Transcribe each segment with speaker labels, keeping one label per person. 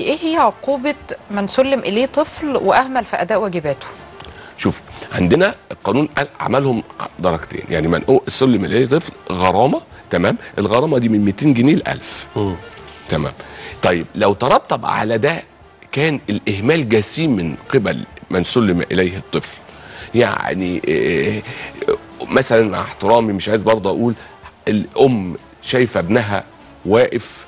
Speaker 1: ايه هي عقوبه من سلم اليه طفل واهمل في اداء واجباته
Speaker 2: شوف عندنا القانون قال- عملهم درجتين يعني منقوق سلم اليه طفل غرامه تمام الغرامه دي من 200 جنيه ل 1000
Speaker 3: مم.
Speaker 2: تمام طيب لو ترتب على ده كان الاهمال جسيم من قبل من سلم اليه الطفل يعني إيه، مثلا مع احترامي مش عايز برضه اقول الام شايفه ابنها واقف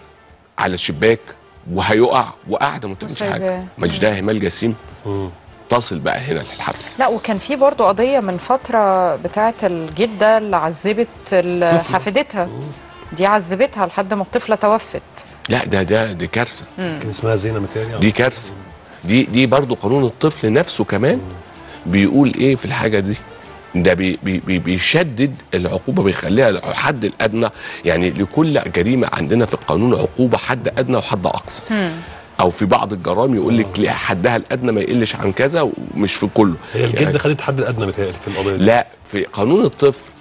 Speaker 2: على الشباك وهيقع وقاعده ما بتعملش
Speaker 1: وسايباه.
Speaker 2: حاجه مش ده اهمال جسيم
Speaker 3: مم.
Speaker 2: تصل بقى هنا للحبس
Speaker 1: لا وكان في برضو قضيه من فتره بتاعه الجده اللي عذبت ال- حفيدتها دي عذبتها لحد ما الطفله توفت
Speaker 2: لا ده ده دي كارثه
Speaker 3: كان اسمها زينه متهيألي
Speaker 2: دي كارثه دي دي برضو قانون الطفل نفسه كمان بيقول ايه في الحاجه دي ده بي بي بي بيشدد العقوبه بيخليها الحد الادنى يعني لكل جريمه عندنا في القانون عقوبه حد ادنى وحد اقصى او في بعض الجرائم يقول لك لا، حدها الادنى ما يقلش عن كذا ومش في كله
Speaker 3: هي الجده
Speaker 2: يعني
Speaker 3: خدت حد الادنى متهيألي في القضيه دي
Speaker 2: لا في قانون الطفل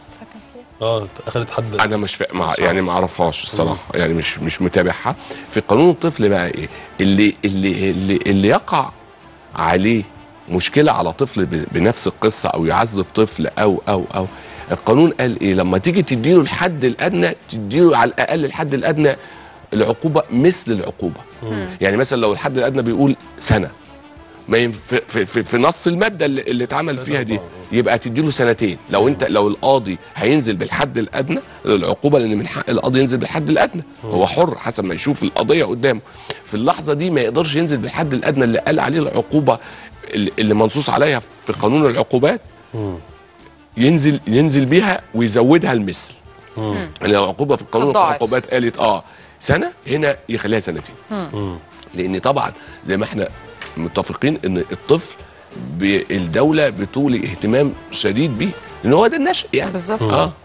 Speaker 3: اه اخذت حد
Speaker 2: انا مش فا... مع... يعني ما اعرفهاش الصراحه يعني مش مش متابعها في قانون الطفل بقى ايه اللي اللي اللي, اللي يقع عليه مشكله على طفل ب... بنفس القصه او يعذب طفل او او او القانون قال ايه لما تيجي تديله الحد الادنى تديله على الاقل الحد الادنى العقوبه مثل العقوبه يعني مثلا لو الحد الادنى بيقول سنه ما ينف... في, في, في, في نص الماده اللي, اللي اتعمل فيها دي يبقى تديله سنتين لو انت لو القاضي هينزل بالحد الادنى العقوبه لان من حق القاضي ينزل بالحد الادنى هو حر حسب ما يشوف القضيه قدامه في اللحظه دي ما يقدرش ينزل بالحد الادنى اللي قال عليه العقوبه اللي اللي منصوص عليها في قانون العقوبات
Speaker 3: مم.
Speaker 2: ينزل ينزل بيها ويزودها المثل
Speaker 3: مم.
Speaker 2: يعني العقوبه في قانون
Speaker 1: تضاعف.
Speaker 2: العقوبات قالت اه سنه هنا يخليها سنتين
Speaker 3: مم.
Speaker 2: لان طبعا زي ما احنا متفقين ان الطفل ب- الدوله بتولي اهتمام شديد بيه لان هو ده النشء يعني
Speaker 1: بالظبط.
Speaker 2: اه